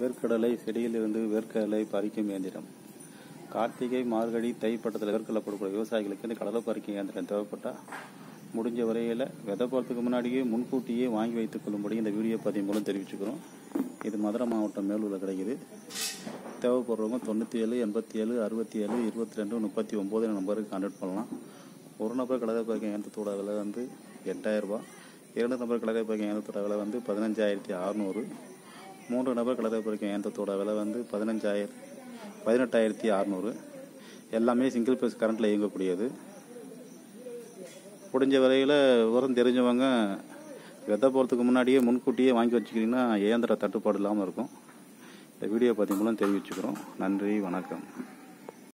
வேர்க்கடலை செடியிலிருந்து வேர்க்கடலை பறிக்கும் இயந்திரம் கார்த்திகை மார்கழி தை பட்டத்தில் வேர்க்கடலை போடக்கூடிய விவசாயிகளுக்கு இந்த கடலை பறிக்கும் இயந்திரம் தேவைப்பட்டால் முடிஞ்ச வரையில் விதை போகிறதுக்கு முன்னாடியே முன்கூட்டியே வாங்கி வைத்துக் கொள்ளும்படி இந்த வீடியோ பதிவு மூலம் தெரிவிச்சுக்கிறோம் இது மதுரை மாவட்டம் மேலூரில் கிடைக்குது தேவைப்படுறவங்க தொண்ணூற்றி ஏழு எண்பத்தி ஏழு அறுபத்தி ஏழு இருபத்தி ரெண்டு முப்பத்தி ஒம்பது நம்பருக்கு கான்டாக்ட் பண்ணலாம் ஒரு நபர் கடலை பறிக்கும் இயந்திரத்தோட விலை வந்து எட்டாயிரம் ரூபாய் இரண்டு நபர் கடலை பறிக்கும் இயந்திரத்தோட விலை வந்து பதினஞ்சாயிரத்தி அறநூறு மூன்று நபர் கடலை பறிக்கும் இயந்திரத்தோட விலை வந்து பதினஞ்சாயிரம் பதினெட்டாயிரத்தி அறநூறு எல்லாமே சிங்கிள் பேஸ் கரண்ட்டில் இயங்கக்கூடியது முடிஞ்ச வரையில் விவரம் தெரிஞ்சவங்க விதை போகிறதுக்கு முன்னாடியே முன்கூட்டியே வாங்கி வச்சுக்கிட்டிங்கன்னா இயந்திர தட்டுப்பாடு இல்லாமல் இருக்கும் இந்த வீடியோ பற்றி மூலம் தெரிவிச்சுக்கிறோம் நன்றி வணக்கம்